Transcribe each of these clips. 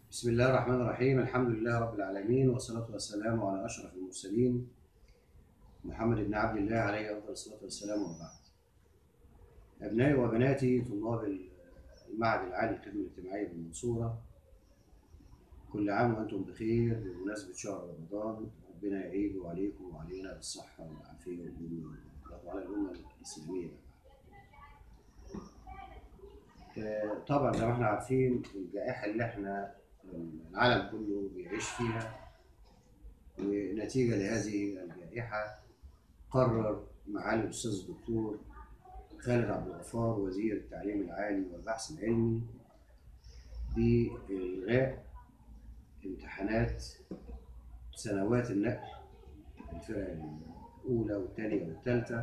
بسم الله الرحمن الرحيم الحمد لله رب العالمين والصلاة والسلام على أشرف المرسلين محمد بن عبد الله عليه أفضل الصلاة والسلام وبعد أبنائي وبناتي طلاب المعهد العالي للخدمة الاجتماعية بالمنصورة كل عام وأنتم بخير بمناسبة شهر رمضان ربنا يعيد عليكم وعلينا بالصحة والعافية والأمة وعلى الأمة الإسلامية آه، طبعا زي ما احنا عارفين الجائحة اللي احنا العالم كله بيعيش فيها ونتيجة لهذه الجائحة قرر معالي الأستاذ الدكتور خالد عبد الغفار وزير التعليم العالي والبحث العلمي بإلغاء امتحانات سنوات النقل الفرق الأولى والثانية والثالثة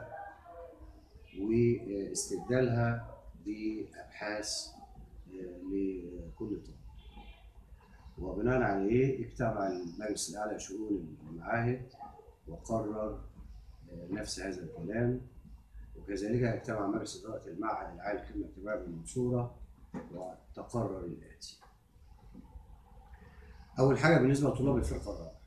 واستبدالها بأبحاث لكل طالب وبناء عليه اجتمع المجلس الأعلى لشؤون المعاهد وقرر نفس هذا الكلام وكذلك اجتمع مجلس إدارة المعهد العالي للخدمة الاجتماعية بالمنصورة وتقرر الآتي أول حاجة بالنسبة لطلاب الفرقة الرابعة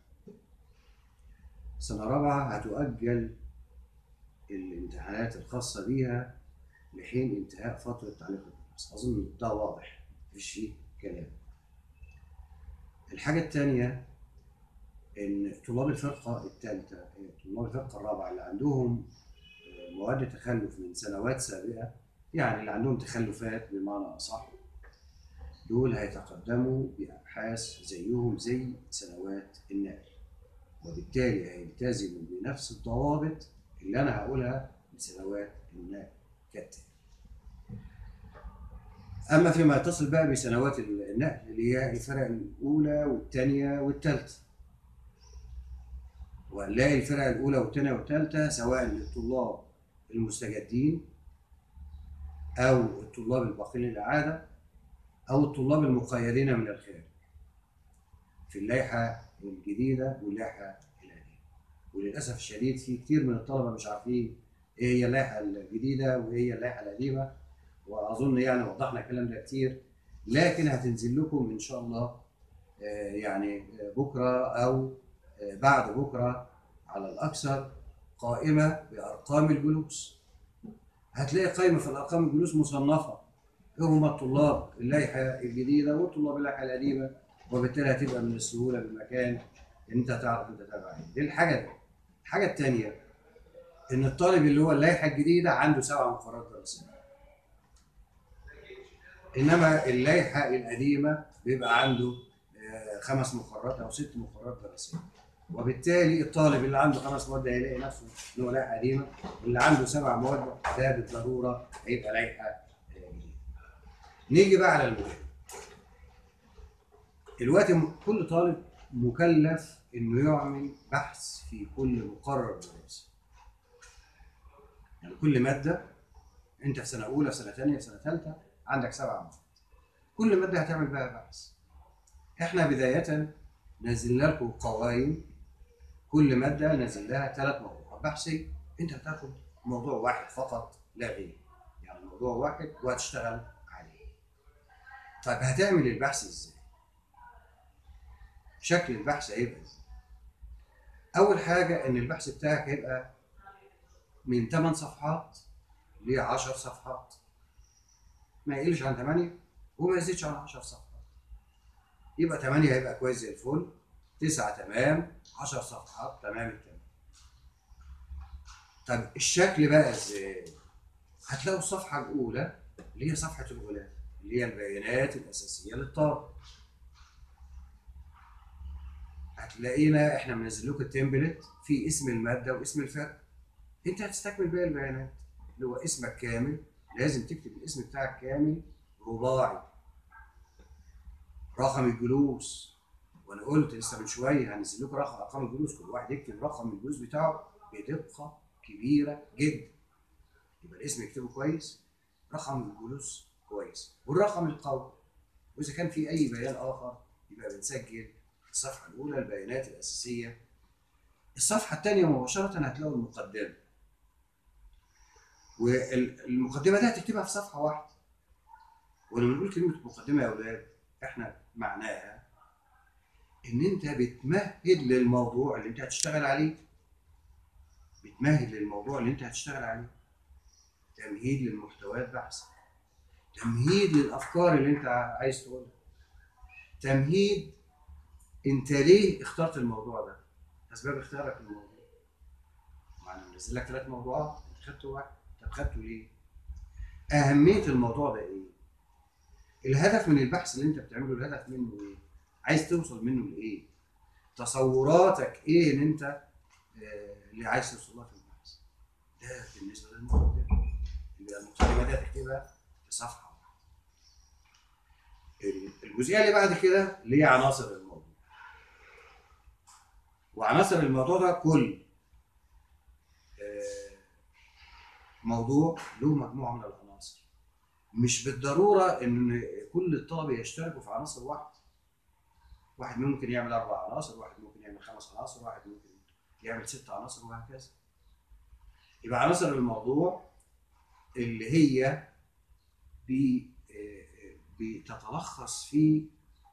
سنة رابعة هتؤجل الامتحانات الخاصة بيها لحين انتهاء فترة تعليق الدراسة أظن ده واضح مفيش فيه كلام الحاجة الثانية إن طلاب الفرقة الثالثة طلاب الفرقة الرابعة اللي عندهم مواد تخلف من سنوات سابقة يعني اللي عندهم تخلفات بمعنى أصح دول هيتقدموا بأبحاث زيهم زي سنوات النقل وبالتالي هيلتزموا بنفس الضوابط اللي أنا هقولها لسنوات النقل كالتالي اما فيما يتصل بقى بسنوات النقل اللي هي الفرق الاولى والثانيه والثالثه وهنلاقي الفرق الاولى والثانيه والثالثه سواء للطلاب المستجدين او الطلاب الباقين للاعاده او الطلاب المقيدين من الخارج في اللائحه الجديده واللائحه القديمه وللاسف الشديد في كتير من الطلبه مش عارفين ايه هي اللائحه الجديده وايه هي اللائحه القديمه واظن يعني وضحنا الكلام ده كتير لكن هتنزل لكم ان شاء الله يعني بكره او بعد بكره على الاكثر قائمه بارقام الجلوس هتلاقي قائمه في الارقام الجلوس مصنفه ايه هم الطلاب اللائحه الجديده والطلاب اللائحه القديمه وبالتالي هتبقى من السهوله بالمكان ان انت تعرف انت تابع ايه دي الحاجه دي الحاجه الثانيه ان الطالب اللي هو اللائحه الجديده عنده سبع مقررات دراسيه انما اللائحه القديمه بيبقى عنده خمس مقررات او ست مقررات دراسيه وبالتالي الطالب اللي عنده خمس مواد هيلاقي نفسه ان هو لائحه قديمه واللي عنده سبع مواد ده بالضروره هيبقى لائحه جديده. نيجي بقى على المهم. دلوقتي كل طالب مكلف انه يعمل بحث في كل مقرر دراسي. يعني كل ماده انت في سنه اولى في سنه ثانيه في سنه ثالثه عندك سبع مواد كل ماده هتعمل بها بحث احنا بدايه نزلنا لكم قوائم كل ماده نزل لها ثلاث موضوعات بحثيه انت هتاخد موضوع واحد فقط لا غير يعني موضوع واحد وهتشتغل عليه طيب هتعمل البحث ازاي شكل البحث هيبقى ازاي اول حاجه ان البحث بتاعك هيبقى من 8 صفحات ل 10 صفحات ما يقلش عن 8 وما يزيدش عن 10 صفحات يبقى 8 هيبقى كويس زي الفل 9 تمام 10 صفحات تمام التمام طب الشكل بقى ازاي هتلاقوا الصفحه الاولى اللي هي صفحه الغلاف اللي هي البيانات الاساسيه للطالب هتلاقينا احنا منزل لكم التمبلت في اسم الماده واسم الفرق انت هتستكمل باقي البيانات اللي هو اسمك كامل لازم تكتب الاسم بتاعك كامل رباعي رقم الجلوس وانا قلت لسه من شويه هنزل لكم رقم ارقام الجلوس كل واحد يكتب رقم الجلوس بتاعه بدقه كبيره جدا يبقى الاسم يكتبه كويس رقم الجلوس كويس والرقم القوي واذا كان في اي بيان اخر يبقى بنسجل الصفحه الاولى البيانات الاساسيه الصفحه الثانيه مباشره هتلاقوا المقدمه والمقدمه دي هتكتبها في صفحه واحده ولما نقول كلمه مقدمه يا اولاد احنا معناها ان انت بتمهد للموضوع اللي انت هتشتغل عليه بتمهد للموضوع اللي انت هتشتغل عليه تمهيد للمحتويات بحث تمهيد للافكار اللي انت عايز تقولها تمهيد انت ليه اخترت الموضوع ده اسباب اختيارك للموضوع ما انا منزل لك ثلاث موضوعات انت خدت واحد طب خدته ليه اهميه الموضوع ده ايه الهدف من البحث اللي انت بتعمله الهدف منه ايه عايز توصل منه لايه تصوراتك ايه ان انت آه، اللي عايز توصل لها في البحث ده بالنسبه للمقدمه اللي المقدمه دي هتكتبها في صفحه الجزئيه اللي بعد كده اللي هي عناصر الموضوع وعناصر الموضوع ده كل آه، موضوع له مجموعه من العناصر مش بالضروره ان كل الطلبه يشتركوا في عناصر واحده واحد ممكن يعمل اربع عناصر واحد ممكن يعمل خمس عناصر واحد ممكن يعمل ست عناصر وهكذا يبقى عناصر الموضوع اللي هي بي- آه، بتتلخص في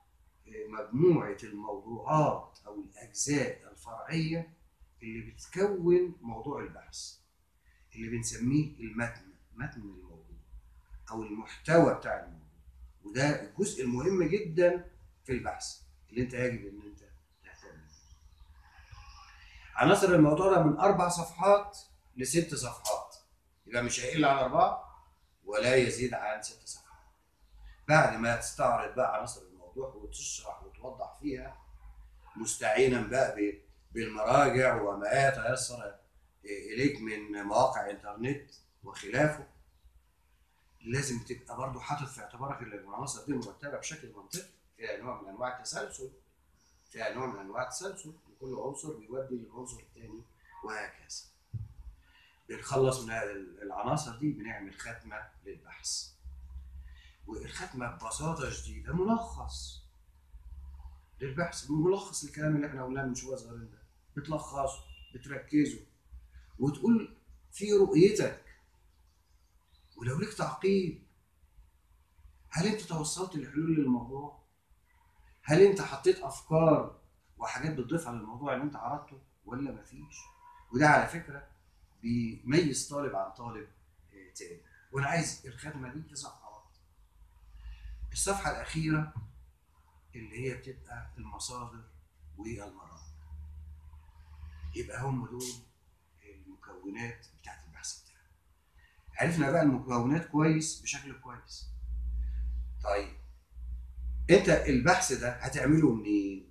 مجموعة الموضوعات أو الأجزاء الفرعية اللي بتكون موضوع البحث اللي بنسميه المتن متن الموضوع أو المحتوى بتاع الموضوع وده الجزء المهم جدا في البحث اللي أنت يجب إن أنت تهتم بيه. عناصر الموضوع ده من أربع صفحات لست صفحات يبقى مش هيقل عن أربعة ولا يزيد عن ست صفحات بعد ما تستعرض بقى عناصر الموضوع وتشرح وتوضح فيها مستعينا بقى ب- بالمراجع وما يتيسر اليك من مواقع انترنت وخلافه لازم تبقى برضه حاطط في اعتبارك ان العناصر دي مرتبه بشكل منطقي فيها نوع من انواع التسلسل فيها نوع من انواع التسلسل كل عنصر بيودي للعنصر الثاني وهكذا بنخلص من العناصر دي بنعمل ختمه للبحث والختمه ببساطه شديده ملخص للبحث ملخص الكلام اللي احنا قلناه من شويه صغيرين ده بتلخصه بتركزه وتقول في رؤيتك ولو ليك تعقيب هل انت توصلت لحلول للموضوع؟ هل انت حطيت افكار وحاجات بتضيفها للموضوع اللي انت عرضته ولا مفيش؟ وده على فكره بيميز طالب عن طالب آه، تاني وانا عايز الختمه دي في صفحه واحده الصفحه الاخيره اللي هي بتبقى المصادر والمراجع يبقى هم دول المكونات بتاعت البحث بتاعك عرفنا بقى المكونات كويس بشكل كويس طيب انت البحث ده هتعمله منين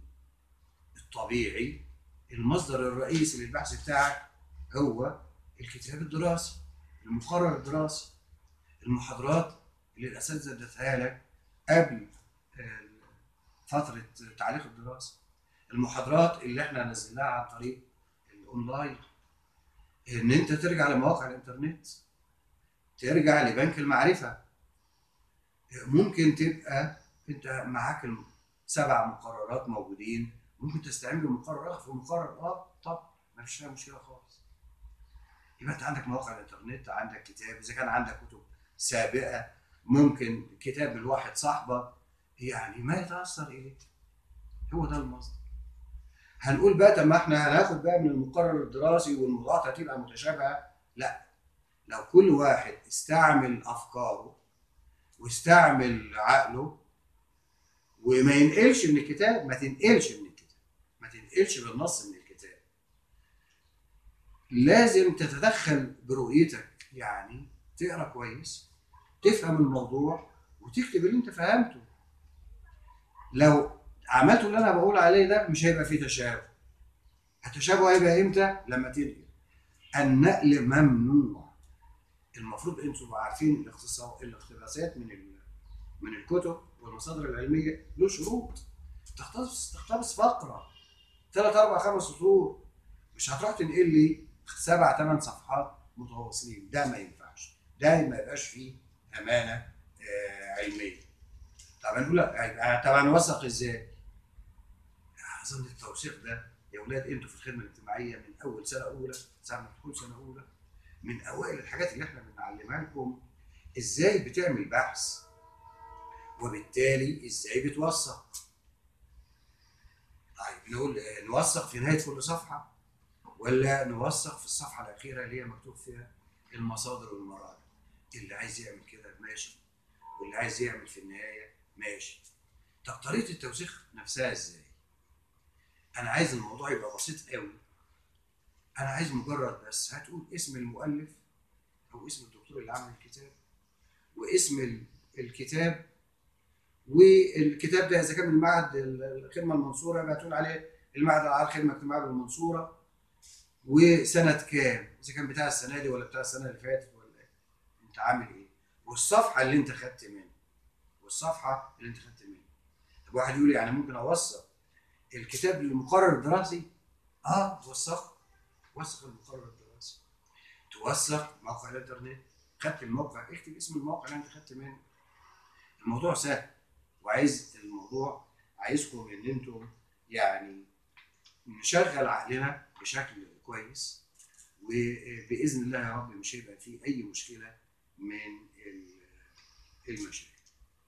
الطبيعي المصدر الرئيسي للبحث بتاعك هو الكتاب الدراسي المقرر الدراسي المحاضرات اللي الاساتذه ادتها لك قبل آه، فتره تعليق الدراسه المحاضرات اللي احنا نزلناها عن طريق الاونلاين ان انت ترجع لمواقع الانترنت ترجع لبنك المعرفه ممكن تبقى انت معاك الم- سبع مقررات موجودين ممكن تستعين بمقرر اخر في مقرر اه طب ما فيش فيها مشكله خالص يبقى انت عندك مواقع الانترنت عندك كتاب اذا كان عندك كتب سابقه ممكن كتاب الواحد صاحبك يعني ما يتاثر اليك هو ده المصدر هنقول بقى طب ما احنا هناخد بقى من المقرر الدراسي والموضوعات هتبقى متشابهه لا لو كل واحد استعمل افكاره واستعمل عقله وما ينقلش من الكتاب ما تنقلش من الكتاب ما تنقلش بالنص من الكتاب لازم تتدخل برؤيتك يعني تقرا كويس تفهم الموضوع وتكتب اللي انت فهمته لو عملت اللي انا بقول عليه ده مش هيبقى فيه تشابه التشابه هيبقى امتى لما تنقل النقل ممنوع المفروض انتوا تبقوا عارفين الاختصار الاقتباسات من ال- من الكتب والمصادر العلميه له شروط تقتبس تقتبس فقره ثلاث اربع خمس سطور مش هتروح تنقل لي سبع ثمان صفحات متواصلين ده ما ينفعش ده ما يبقاش فيه امانه آه، علميه طب هنقول لك- طب هنوثق ازاي؟ اظن التوثيق ده يا اولاد انتوا في الخدمه الاجتماعيه من اول سنه اولى ساعه ما تدخل سنه اولى من اوائل الحاجات اللي احنا بنعلمها لكم ازاي بتعمل بحث وبالتالي ازاي بتوثق طيب نقول آه، نوثق في نهايه كل صفحه ولا نوثق في الصفحه الاخيره اللي هي مكتوب فيها المصادر والمراجع اللي عايز يعمل كده ماشي واللي عايز يعمل في النهايه ماشي طب طريقه التوثيق نفسها ازاي انا عايز الموضوع يبقى بسيط قوي انا عايز مجرد بس هتقول اسم المؤلف او اسم الدكتور اللي عمل الكتاب واسم ال- الكتاب والكتاب ده اذا كان من معهد الخدمه المنصوره يبقى تقول عليه المعهد العالي للخدمه الاجتماعيه بالمنصوره وسنه كام اذا كان بتاع السنه دي ولا بتاع السنه اللي فاتت ولا إيه؟ انت عامل ايه والصفحه اللي انت خدت منها والصفحه اللي انت خدت منها طب واحد يقول يعني ممكن اوثق الكتاب للمقرر الدراسي اه وثق وثق المقرر الدراسي توثق موقع الانترنت خدت الموقع اكتب اسم الموقع اللي انت خدت منه الموضوع سهل وعايز الموضوع عايزكم ان انتم يعني نشغل عقلنا بشكل كويس وباذن الله يا رب مش هيبقى فيه اي مشكله من ال- المشاكل.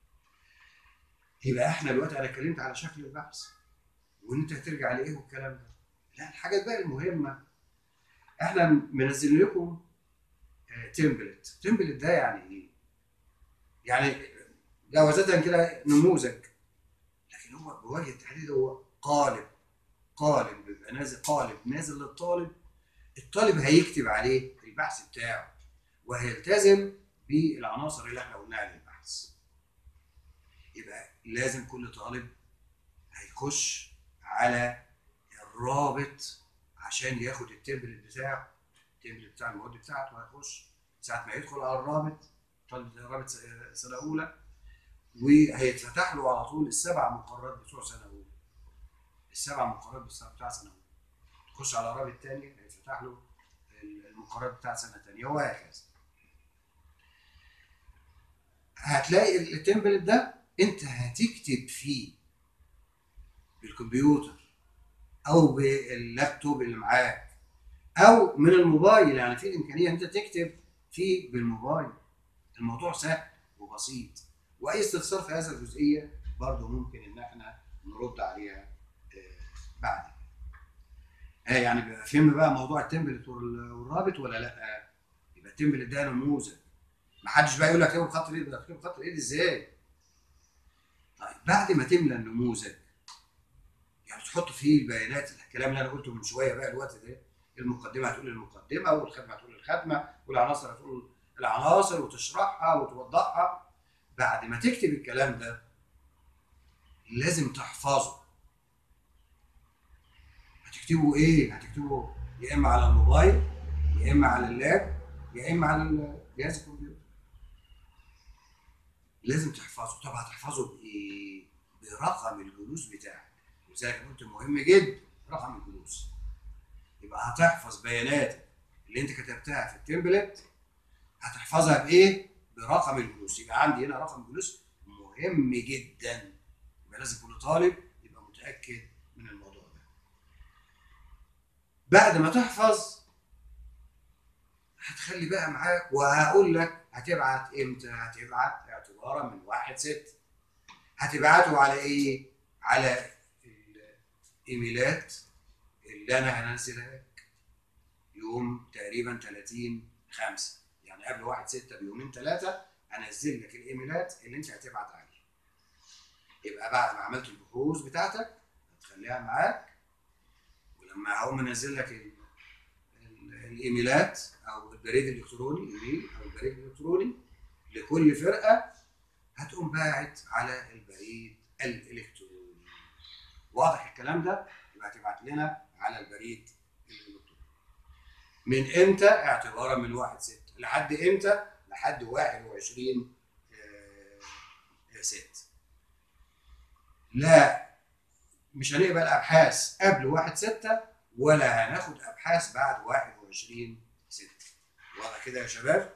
يبقى احنا دلوقتي انا اتكلمت على شكل البحث وان انت هترجع لايه والكلام ده. لا الحاجات بقى المهمه احنا منزل لكم تمبلت، تمبلت ده يعني ايه؟ يعني جوازة كده نموذج لكن هو بوجه التحديد هو قالب قالب بيبقى نازل قالب نازل للطالب الطالب هيكتب عليه البحث بتاعه وهيلتزم بالعناصر اللي احنا قلناها للبحث يبقى لازم كل طالب هيخش على الرابط عشان ياخد التمبلت بتاعه التمبلت بتاع المواد بتاعته هيخش ساعة ما يدخل على الرابط طالب رابط سنة أولى وهيتفتح له على طول السبع مقررات بتوع سنة أولى السبع مقررات بتوع بتاع سنة أولى تخش على الرابط تاني هيتفتح له المقررات بتاع سنة تانية وهكذا هتلاقي التمبلت ده انت هتكتب فيه بالكمبيوتر او باللابتوب اللي معاك او من الموبايل يعني في الامكانيه انت تكتب فيه بالموبايل الموضوع سهل وبسيط واي استفسار في هذه الجزئيه برضه ممكن ان احنا نرد عليها آه، بعد كده. آه يعني بقى فهمنا بقى موضوع التمبلت وال- والرابط ولا لا؟ يبقى التمبلت ده نموذج ما حدش بقى يقول لك اكتبه بخط الايد ده اكتبه بخط الايد ازاي؟ طيب بعد ما تملى النموذج يعني تحط فيه البيانات الكلام اللي انا قلته من شويه بقى الوقت ده المقدمه هتقول المقدمه والخدمه هتقول الخدمه والعناصر هتقول العناصر وتشرحها وتوضحها بعد ما تكتب الكلام ده لازم تحفظه هتكتبه ايه؟ هتكتبه يا اما على الموبايل يا اما على اللاب يا اما على جهاز الكمبيوتر لازم تحفظه طب هتحفظه بايه؟ برقم الجلوس بتاعك ولذلك أنا قلت مهم جدا رقم الجلوس يبقى هتحفظ بياناتك اللي انت كتبتها في التمبلت هتحفظها بايه؟ برقم الجلوس يبقى عندي هنا رقم جلوس مهم جدا يبقى لازم كل طالب يبقى متاكد من الموضوع ده بعد ما تحفظ هتخلي بقى معاك وهقول لك هتبعت امتى هتبعت اعتبارا من واحد ست هتبعته على ايه على الايميلات اللي انا هنزلها لك يوم تقريبا 30 5 يعني قبل 1 6 بيومين ثلاثه هنزل لك الايميلات اللي انت هتبعت عليها يبقى بعد ما عملت البحوث بتاعتك هتخليها معاك ولما هقوم منزل لك ال- ال- الايميلات او البريد الالكتروني ايميل او البريد الالكتروني لكل فرقه هتقوم باعت على البريد الالكتروني واضح الكلام ده يبقى هتبعت لنا على البريد الالكتروني من امتى اعتبارا من 1 6 لحد امتى لحد 21 6 لا مش هنقبل ابحاث قبل 1 6 ولا هناخد ابحاث بعد 21 6 واضح كده يا شباب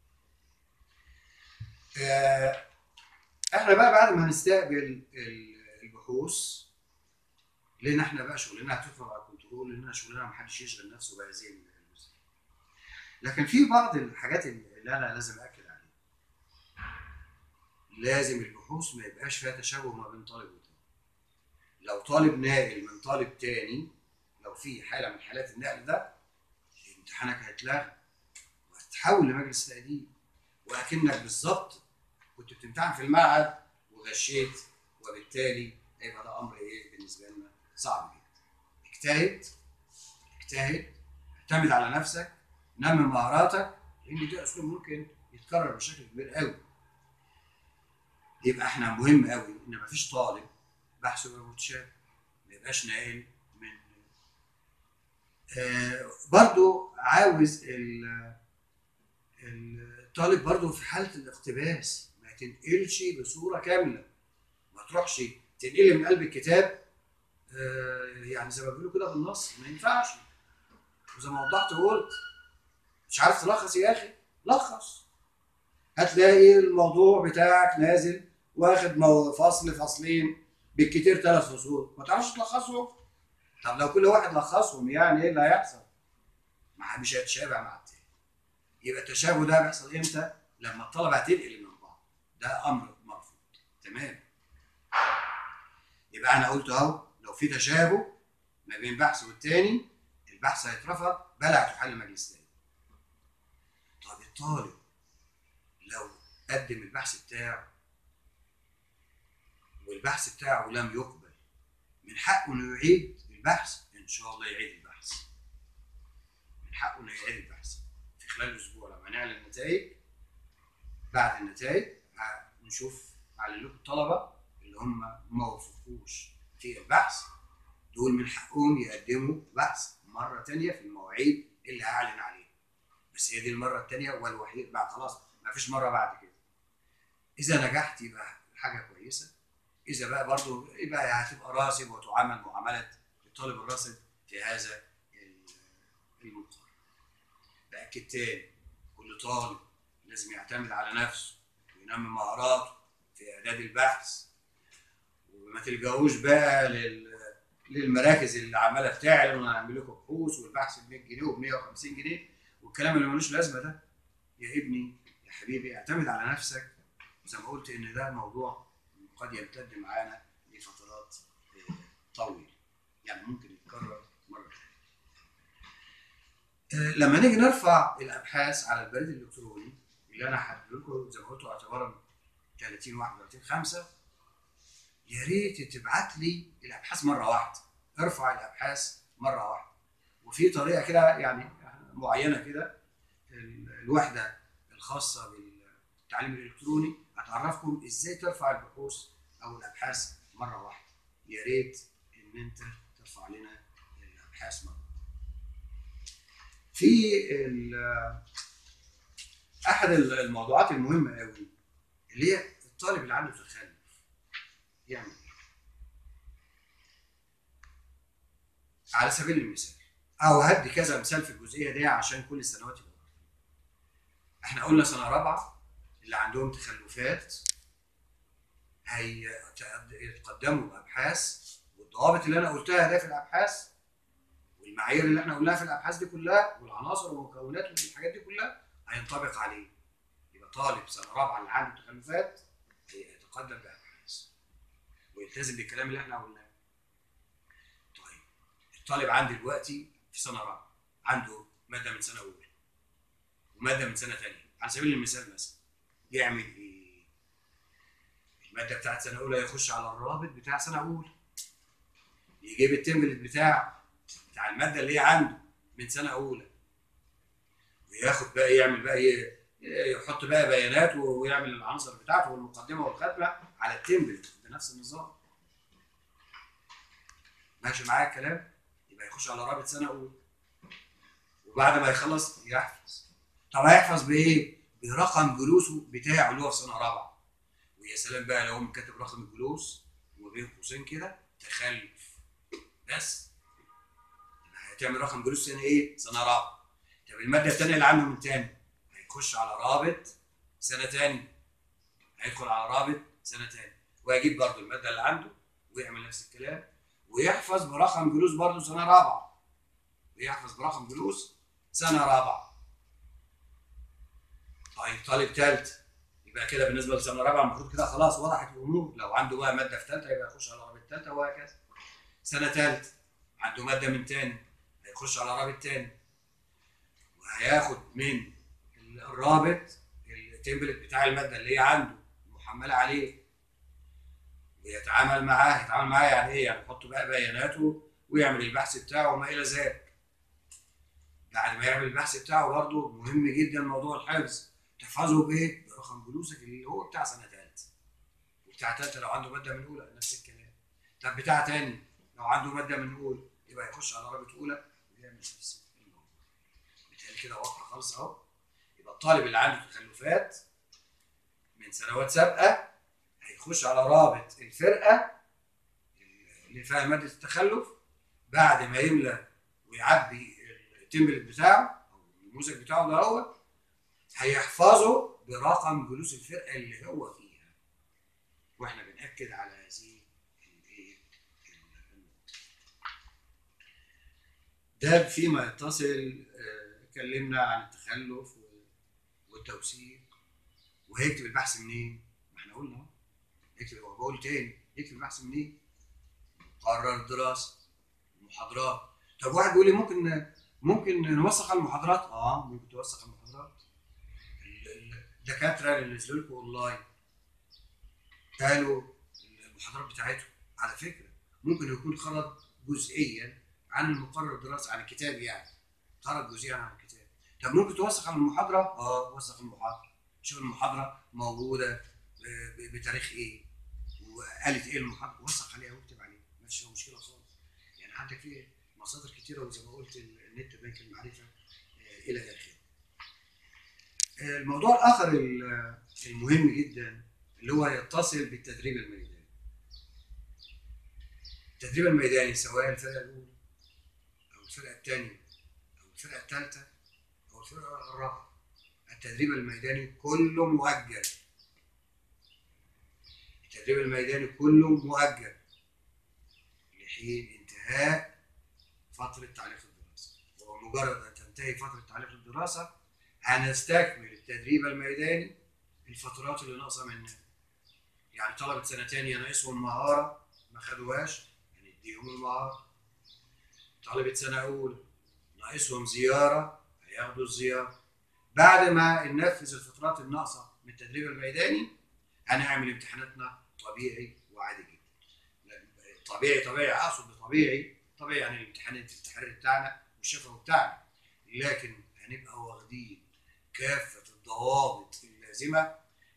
آه، احنا بقى بعد ما نستقبل ال- البحوث لان احنا بقى شغلنا هتدخل على الكنترول لان شغلنا ما حدش يشغل نفسه بهذه الجزئيه لكن في بعض الحاجات اللي انا لازم اكد عليها لازم البحوث ما يبقاش فيها تشابه ما بين طالب وطالب لو طالب ناقل من طالب تاني لو في حاله من حالات النقل ده امتحانك هيتلغى وهتتحول لمجلس تقديم واكنك بالظبط كنت بتمتحن في المعهد وغشيت وبالتالي هيبقى ده امر ايه بالنسبه لنا صعب جدا اجتهد اجتهد اعتمد على نفسك نمي مهاراتك لان ده اسلوب ممكن يتكرر بشكل كبير قوي يبقى احنا مهم قوي ان مفيش طالب بحثه يبقى متشابه ما يبقاش ناقل من آه برضو عاوز ال- الطالب برضو في حاله الاقتباس ما تنقلش بصوره كامله ما تروحش تنقل من قلب الكتاب آه يعني زي ما بيقولوا كده بالنص ما ينفعش وزي ما وضحت وقلت مش عارف تلخص يا اخي لخص هتلاقي الموضوع بتاعك نازل واخد مو- فصل فصلين بالكتير ثلاث فصول ما تعرفش تلخصهم طب لو كل واحد لخصهم يعني ايه اللي هيحصل؟ ما مش هيتشابه مع التاني يبقى التشابه ده بيحصل امتى؟ لما الطلبه هتنقل من بعض ده امر مرفوض تمام يبقى انا قلت اهو لو في تشابه ما بين بحث والتاني البحث هيترفض بلا تحل مجلس تاني طب الطالب لو قدم البحث بتاعه والبحث بتاعه لم يقبل من حقه انه يعيد البحث ان شاء الله يعيد البحث من حقه انه يعيد البحث في خلال اسبوع لما نعلن النتائج بعد النتائج نشوف على لكم الطلبه اللي هم ما وفقوش في البحث دول من حقهم يقدموا بحث مره تانية في المواعيد اللي هعلن عليها بس هي دي المره الثانيه والوحيد بعد خلاص ما فيش مره بعد كده اذا نجحت يبقى حاجه كويسه اذا بقى برضو يبقى هتبقى راسب وتعامل معامله الطالب الراسب في هذا المقام باكد تاني كل طالب لازم يعتمد على نفسه وينمي مهاراته في اعداد البحث وما تلجاوش بقى لل للمراكز اللي عماله بتعلن ونعمل لكم بحوث والبحث ب 100 جنيه وب 150 جنيه والكلام اللي ملوش لازمه ده يا ابني يا حبيبي اعتمد على نفسك زي ما قلت ان ده موضوع قد يمتد معانا لفترات طويله يعني ممكن يتكرر مره ثانيه لما نيجي نرفع الابحاث على البريد الالكتروني اللي انا هحدد لكم زي ما قلت اعتبارا 30 31 5 يا ريت تبعت لي الابحاث مره واحده ارفع الابحاث مره واحده وفي طريقه كده يعني معينه كده الوحده الخاصه بالتعليم الالكتروني هتعرفكم ازاي ترفع البحوث او الابحاث مره واحده يا ريت ان انت ترفع لنا الابحاث مره في احد الموضوعات المهمه قوي اللي هي الطالب اللي عنده تخلف يعمل ايه؟ على سبيل المثال او هدي كذا مثال في الجزئيه دي عشان كل السنوات يبقى احنا قلنا سنه رابعه اللي عندهم تخلفات هيتقدموا بابحاث والضوابط اللي انا قلتها ده في الابحاث والمعايير اللي احنا قلناها في الابحاث دي كلها والعناصر والمكونات والحاجات دي كلها هينطبق عليه يبقى طالب سنه رابعه اللي عنده تخلفات هيتقدم بابحاث ويلتزم بالكلام اللي احنا قلناه طيب الطالب عندي دلوقتي في سنه رابعه عنده ماده من سنه اولى وماده من سنه ثانيه على سبيل المثال مثلا يعمل ايه؟ الماده بتاعت سنه اولى يخش على الرابط بتاع سنه اولى يجيب التمبلت بتاع بتاع الماده اللي هي عنده من سنه اولى وياخد بقى يعمل بقى يحط بقى بيانات ويعمل العناصر بتاعته والمقدمه والختمه على التمبلت بنفس النظام ماشي معايا الكلام يبقى يخش على رابط سنه اولى وبعد ما يخلص يحفظ طب هيحفظ بايه؟ برقم جلوسه بتاعه اللي هو في سنه رابعه ويا سلام بقى لو هم كاتب رقم الجلوس وبين قوسين كده تخلف بس يبقى هتعمل رقم جلوس سنه ايه؟ سنه رابعه طب الماده الثانيه اللي عنده من تاني هيخش على رابط سنه تاني هيدخل على رابط سنه تاني ويجيب برضه الماده اللي عنده ويعمل نفس الكلام ويحفظ برقم جلوس برضه سنه رابعه ويحفظ برقم جلوس سنه رابعه طيب طالب ثالث يبقى كده بالنسبه لسنه رابعه المفروض كده خلاص وضحت الامور لو عنده بقى ماده في ثالثه يبقى يخش على رابط ثالثه وهكذا سنه ثالثه عنده ماده من تاني هيخش على رابط تاني وهياخد من الرابط التمبلت بتاع الماده اللي هي عنده محمله عليه ويتعامل معاه يتعامل معاه يعني ايه؟ يعني يحط بقى بياناته ويعمل البحث بتاعه وما الى ذلك. بعد ما يعمل البحث بتاعه برضه مهم جدا موضوع الحفظ تحفظه بايه؟ برقم جلوسك اللي هو بتاع سنه ثالثه. وبتاع ثالثه لو عنده ماده من اولى نفس الكلام. طب بتاع تاني لو عنده ماده من اولى يبقى يخش على رابط اولى ويعمل نفس الموضوع. بالتالي كده واضحه خالص اهو. يبقى الطالب اللي عنده تخلفات من سنوات سابقه هيخش على رابط الفرقه اللي فيها ماده التخلف بعد ما يملى ويعبي التمبلت بتاعه او النموذج بتاعه ده هو هيحفظه برقم جلوس الفرقه اللي هو فيها واحنا بناكد على هذه الايه ده فيما يتصل آه، اتكلمنا عن التخلف والتوثيق وهيكتب البحث منين؟ ما احنا قلنا اهو يكتب هو بقول تاني يكتب البحث منين؟ قرر الدراسه المحاضرات طب واحد بيقول لي ممكن ممكن نوثق المحاضرات اه ممكن توثق المحاضرات ال- ال- الدكاتره اللي نزلوا لكم اونلاين قالوا المحاضرات بتاعتهم على فكره ممكن يكون خرج جزئيا عن المقرر الدراسي عن الكتاب يعني خرج جزئيا عن الكتاب طب ممكن توثق عن المحاضره اه وثق المحاضره شوف المحاضره موجوده آه، ب- بتاريخ ايه وقالت ايه المحاضره وثق عليها واكتب عليها مفيش فيها مشكله خالص يعني عندك في مصادر كتيره وزي ما قلت ال- النت بنك المعرفه آه، الى اخره آه، الموضوع الاخر ال- المهم جدا اللي هو يتصل بالتدريب الميداني التدريب الميداني سواء الفرقه الاولى او الفرقه الثانيه او الفرقه الثالثه او الفرقه الرابعه التدريب الميداني كله مؤجل التدريب الميداني كله مؤجل لحين انتهاء فترة تعليق الدراسة وبمجرد أن تنتهي فترة تعليق الدراسة هنستكمل التدريب الميداني الفترات اللي ناقصة منها يعني طلبة سنة تانية ناقصهم مهارة ما خدوهاش هنديهم المهارة طلبة سنة أولى ناقصهم زيارة هياخدوا الزيارة بعد ما ننفذ الفترات الناقصة من التدريب الميداني هنعمل امتحاناتنا طبيعي وعادي جدا لا، طبيعي طبيعي اقصد بطبيعي طبيعي يعني الامتحان التحريري بتاعنا والشفوي بتاعنا لكن هنبقى واخدين كافه الضوابط اللازمه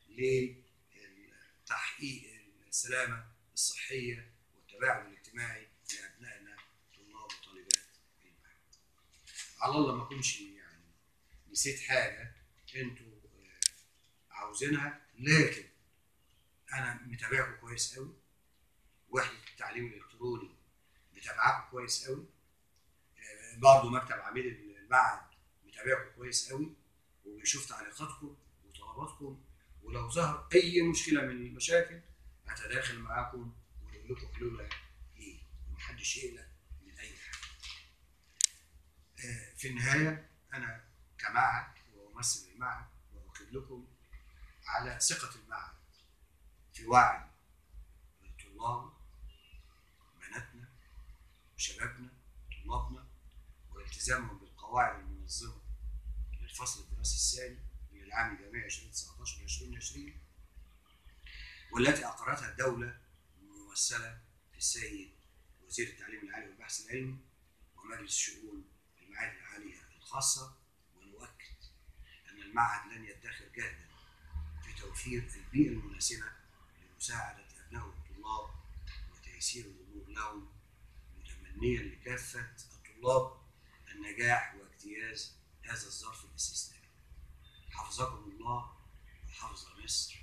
لتحقيق السلامه الصحيه والتباعد الاجتماعي لابنائنا طلاب وطالبات المعهد. على الله ما اكونش يعني نسيت حاجه انتوا آه، عاوزينها لكن انا متابعكم كويس قوي وحده التعليم الالكتروني متابعاكم كويس قوي آه، برضه مكتب عميد المعهد متابعكم كويس قوي وبيشوف تعليقاتكم وطلباتكم ولو ظهر اي مشكله من المشاكل هتداخل معاكم ونقول لكم حلولها ايه ومحدش يقلق من اي حاجه آه، في النهايه انا كمعهد وممثل المعهد واؤكد لكم على ثقه المعهد في وعي الطلاب بناتنا وشبابنا طلابنا والتزامهم بالقواعد المنظمه للفصل الدراسي الثاني من العام الجامعي 2019 2020 والتي اقرتها الدوله ممثله في السيد وزير التعليم العالي والبحث العلمي ومجلس شؤون المعاهد العاليه الخاصه ونؤكد ان المعهد لن يدخر جهدا في توفير البيئه المناسبه لمساعدة أبناء الطلاب وتيسير الأمور لهم متمنيا لكافة الطلاب النجاح واجتياز هذا الظرف الاستثنائي. حفظكم الله وحفظ مصر